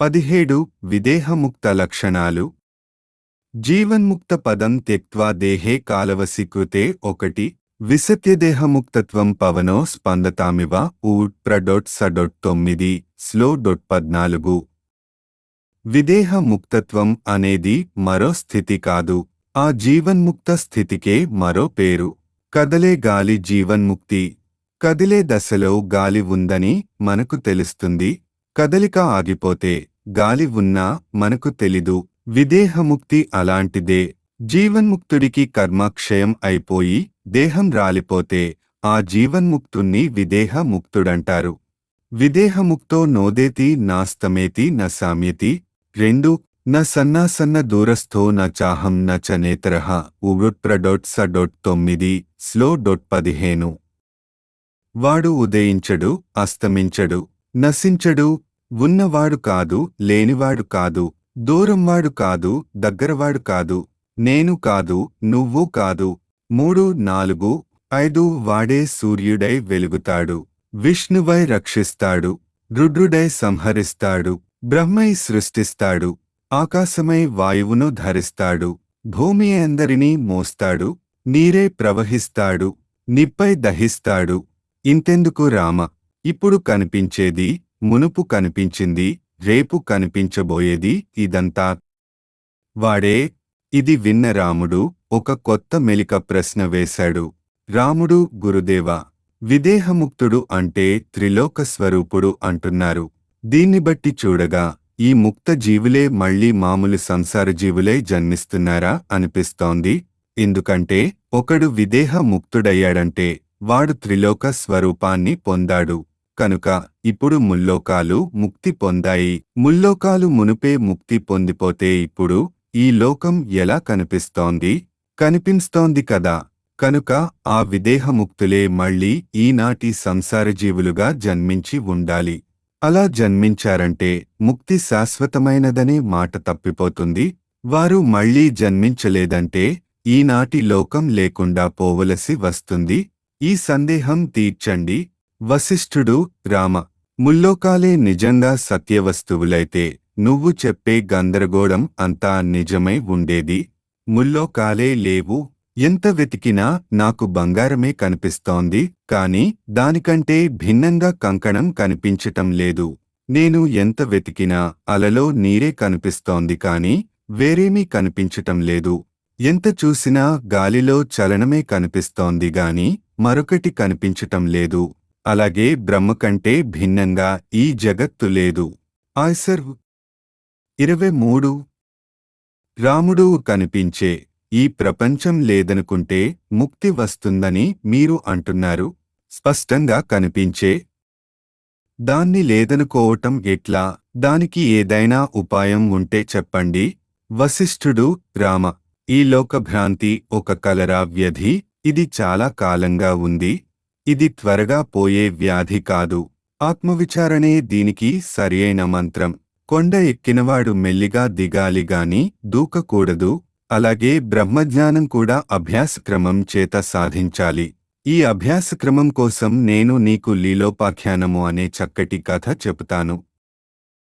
పదిహేడు విదేహముక్త లక్షణాలు జీవన్ముక్త పదం త్యక్వా దేహే కాలవసి కృతే ఒకటి విసత్యదేహముక్తత్వం పవనో స్పందతామివ ఊట్ ప్రడొట్ సడొట్ తొమ్మిది స్లో డొట్ పద్నాలుగు విదేహ ముక్తత్వం అనేది మరో స్థితి కాదు ఆ జీవన్ముక్త స్థితికే మరో పేరు కదలే గాలి జీవన్ముక్తి కదిలే దశలో గాలి ఉందని మనకు తెలుస్తుంది కదలిక ఆగిపోతే గాలి ఉన్నా మనకు తెలీదు విదేహముక్తి అలాంటిదే జీవన్ముక్తుడికి కర్మక్షయం అయిపోయి దేహం రాలిపోతే ఆ జీవన్ముక్తుణ్ణి విదేహముక్తుడంటారు విదేహముక్తో నోదేతి నాస్తమేతి న సామ్యతి రెండు న సన్నాసన్న దూరస్థో న చాహం న చ నేతరః ఉవృత్ప్రడొట్ స డొట్ తొమ్మిది స్లో డొట్ పదిహేను వాడు ఉదయించడు అస్తమించడు నశించడు ఉన్నవాడు కాదు లేనివాడు కాదు దూరంవాడు కాదు దగ్గరవాడు కాదు నేను కాదు నువ్వు కాదు మూడు నాలుగు ఐదు వాడే సూర్యుడై వెలుగుతాడు విష్ణువై రక్షిస్తాడు రుద్రుడై సంహరిస్తాడు బ్రహ్మై సృష్టిస్తాడు ఆకాశమై వాయువును ధరిస్తాడు భూమి అందరినీ మోస్తాడు నీరే ప్రవహిస్తాడు నిప్పై దహిస్తాడు ఇంతెందుకు రామ ఇప్పుడు కనిపించేది మునుపు కనిపించింది రేపు కనిపించబోయేది ఇదంతా వాడే ఇది విన్న రాముడు ఒక కొత్త మెలిక ప్రశ్న వేశాడు రాముడు గురుదేవా విదేహముక్తుడు అంటే త్రిలోక స్వరూపుడు అంటున్నారు దీన్ని బట్టి చూడగా ఈ ముక్త జీవులే మళ్ళీ మామూలు సంసార జీవులే జన్మిస్తున్నారా అనిపిస్తోంది ఎందుకంటే ఒకడు విదేహ ముక్తుడయ్యాడంటే వాడు త్రిలోక స్వరూపాన్ని పొందాడు కనుక ఇప్పుడు ముల్లోకాలు ముక్తి పొందాయి ముల్లోకాలు మునుపే ముక్తి పొందిపోతే ఇప్పుడు ఈ లోకం ఎలా కనిపిస్తోంది కనిపిస్తోంది కదా కనుక ఆ విదేహముక్తులే మళ్ళీ ఈనాటి సంసార జీవులుగా జన్మించి ఉండాలి అలా జన్మించారంటే ముక్తి శాశ్వతమైనదనే మాట తప్పిపోతుంది వారు మళ్ళీ జన్మించలేదంటే ఈనాటి లోకం లేకుండా పోవలసి వస్తుంది ఈ సందేహం తీర్చండి వశిష్ఠుడు రామ ముల్లోకాలే నిజంగా సత్యవస్తువులైతే నువ్వు చెప్పే గందరగోళం అంతా నిజమై ఉండేది ముల్లోకాలే లేవు ఎంత వెతికినా నాకు బంగారమే కనిపిస్తోంది కాని దానికంటే భిన్నంగా కంకణం కనిపించటం లేదు నేను ఎంత వెతికినా అలలో నీరే కనిపిస్తోంది కాని వేరేమీ కనిపించటం లేదు ఎంత చూసినా గాలిలో చలనమే కనిపిస్తోంది గాని మరొకటి కనిపించటం లేదు అలాగే బ్రహ్మ కంటే భిన్నంగా ఈ జగత్తు లేదు ఆయ్సర్ ఇరవై మూడు రాముడు కనిపించే ఈ ప్రపంచం లేదనుకుంటే ముక్తి వస్తుందని మీరు అంటున్నారు స్పష్టంగా కనిపించే దాన్ని లేదనుకోవటం ఎట్లా దానికి ఏదైనా ఉపాయం ఉంటే చెప్పండి వశిష్ఠుడు రామ ఈ లోకభ్రాంతి ఒక కలరా వ్యధి ఇది చాలా కాలంగా ఉంది ఇది త్వరగా పోయే వ్యాధి కాదు ఆత్మవిచారణే దీనికి సరియైన మంత్రం కొండ ఎక్కినవాడు మెల్లిగా దిగాలి గాని దూకకూడదు అలాగే బ్రహ్మజ్ఞానం కూడా అభ్యాసక్రమం చేత సాధించాలి ఈ అభ్యాసక్రమం కోసం నేను నీకు లీలోపాఖ్యానము అనే చక్కటి కథ చెబుతాను